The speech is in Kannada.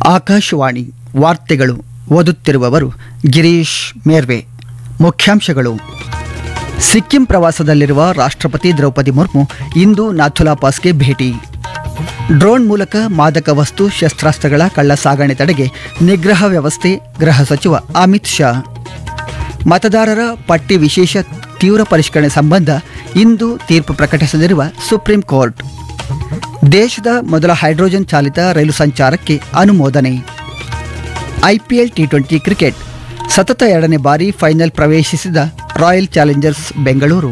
ಆಕಾಶವಾಣಿ ವಾರ್ತೆಗಳು ಓದುತ್ತಿರುವವರು ಗಿರೀಶ್ ಮೇರ್ವೆ ಮುಖ್ಯಾಂಶಗಳು ಸಿಕ್ಕಿಂ ಪ್ರವಾಸದಲ್ಲಿರುವ ರಾಷ್ಟ್ರಪತಿ ದ್ರೌಪದಿ ಮುರ್ಮು ಇಂದು ನಾಥುಲಾ ಪಾಸ್ಗೆ ಭೇಟಿ ಡ್ರೋನ್ ಮೂಲಕ ಮಾದಕ ವಸ್ತು ಶಸ್ತ್ರಾಸ್ತ್ರಗಳ ಕಳ್ಳ ಸಾಗಣೆ ತಡೆಗೆ ನಿಗ್ರಹ ವ್ಯವಸ್ಥೆ ಗೃಹ ಸಚಿವ ಅಮಿತ್ ಶಾ ಮತದಾರರ ಪಟ್ಟಿ ವಿಶೇಷ ತೀವ್ರ ಪರಿಷ್ಕರಣೆ ಸಂಬಂಧ ಇಂದು ತೀರ್ಪು ಪ್ರಕಟಿಸಲಿರುವ ಸುಪ್ರೀಂ ಕೋರ್ಟ್ ದೇಶದ ಮೊದಲ ಹೈಡ್ರೋಜನ್ ಚಾಲಿತ ರೈಲು ಸಂಚಾರಕ್ಕೆ ಅನುಮೋದನೆ ಐಪಿಎಲ್ ಟಿ ಟ್ವೆಂಟಿ ಕ್ರಿಕೆಟ್ ಸತತ ಎರಡನೇ ಬಾರಿ ಫೈನಲ್ ಪ್ರವೇಶಿಸಿದ ರಾಯಲ್ ಚಾಲೆಂಜರ್ಸ್ ಬೆಂಗಳೂರು